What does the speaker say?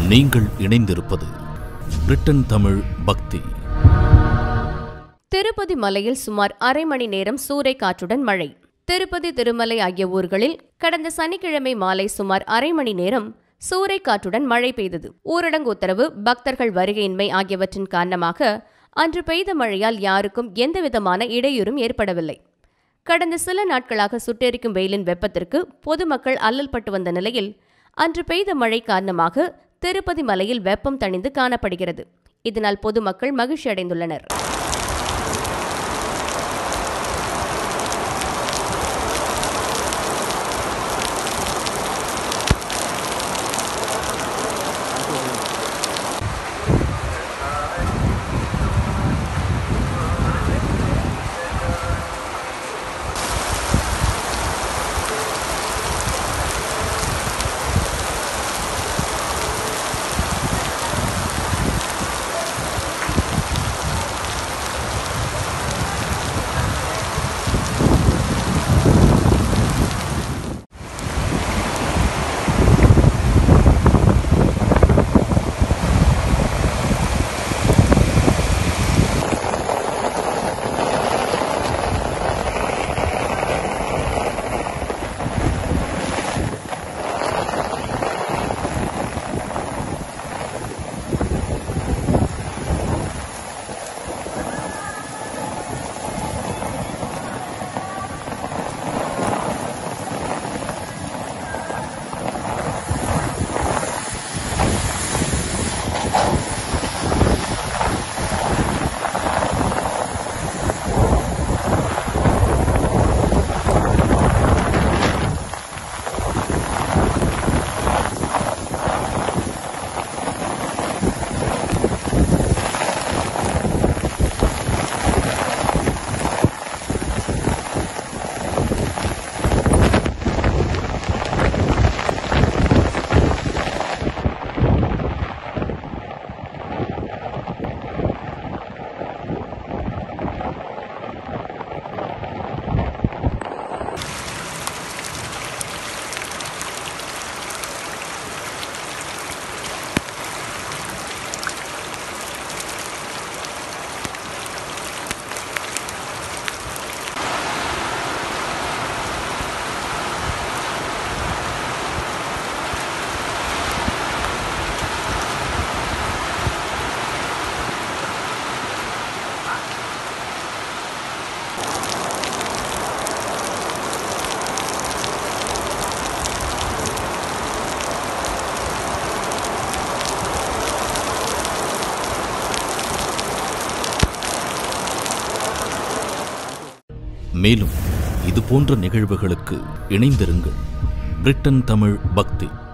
நீங்கள் இணைந்திருப்பது பிரிட்டன் தமிழ் பக்தி திருப்பதி மலையில் சுமார் அரை மணி நேரம் சூறை காற்றுடன் மழை திருப்பதி திருமலை ஆகிய ஊர்களில் கடந்த சனிக்கிழமை மாலை சுமார் அரை மணி நேரம் சூறை காற்றுடன் மழை பெய்தது ஊரடங்கு உத்தரவு பக்தர்கள் வருகையின்மை ஆகியவற்றின் காரணமாக அன்று பெய்த மழையால் யாருக்கும் எந்தவிதமான இடையூறும் ஏற்படவில்லை கடந்த சில நாட்களாக சுட்டெரிக்கும் வெயிலின் வெப்பத்திற்கு பொதுமக்கள் அல்லல்பட்டு வந்த நிலையில் அன்று பெய்த மழை காரணமாக திருப்பதி மலையில் வெப்பம் தணிந்து காணப்படுகிறது இதனால் பொதுமக்கள் மகிழ்ச்சி அடைந்துள்ளனர் மேலும் இது போன்ற நிகழ்வுகளுக்கு இணைந்திருங்கள் பிரிட்டன் தமிழ் பக்தி